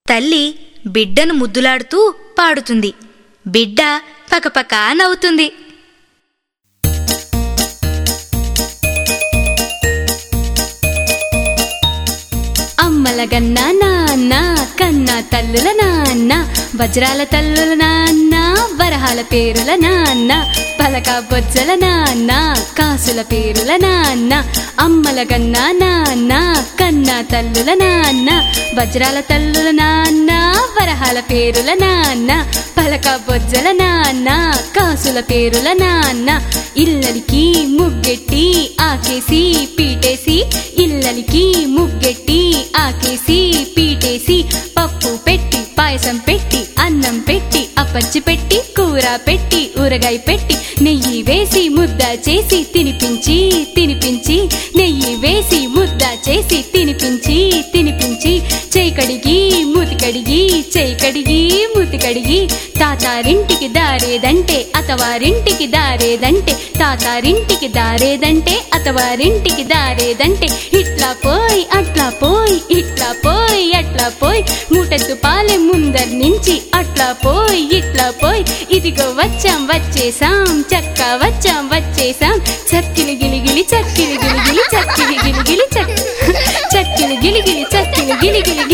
తల్లి బిడ్డను ముద్దులాడుతూ పాడుతుంది బిడ్డ పకపక నవ్వుతుంది అమ్మల గన్న నాన్న కన్న తల్లుల నాన్న వజ్రాల తల్లుల నాన్న వరహాల పేరుల నాన్న పలక బొజ్జల నాన్న కాసుల పేరుల నాన్న అమ్మల గన్న నాన్న కన్న తల్లుల నాన్న వజ్రాల తల్లుల నాన్న వరహాల పేరుల నాన్న పలక బొజ్జల నాన్న కాసుల పేరుల నాన్న ఇల్లలికి ముగ్గెట్టి ఆకేసి పీటేసి ఇల్లలికి ముగ్గెట్టి ఆకేసి పీటేసి పప్పు పెట్టి పాయసం పెట్టి అన్నం పెట్టి అప్పచ్చి పెట్టి కూర పెట్టి ఊరగాయ పెట్టి నెయ్యి వేసి ముద్ద చేసి తినిపించి తినిపించి నెయ్యి వేసి ముద్ద చేసి తినిపించి తినిపించి చేయి కడిగి మూతి కడిగి చేయి కడిగి మూతి కడిగి తాతారింటికి దారేదంటే అతవారింటికి దారేదంటే తాతారింటికి దారేదంటే అతవారింటికి దారేదంటే ఇట్లా పోయి అట్లా పోయి ఇట్లా పోయి అట్లా పోయి మూటెత్తు పాలె ముందర్ నుంచి అట్లా పోయి ఇట్లా పోయి ఇదిగో వచ్చాం వచ్చేసాం చక్క వచ్చాం వచ్చేసాం చక్కిలి గిలిగిలి చక్కిలి గిలిగిలి చక్కిలి గిలిగిలి చక్ చక్కిలి గిలిగిలి చక్కిలి గిలిగిలి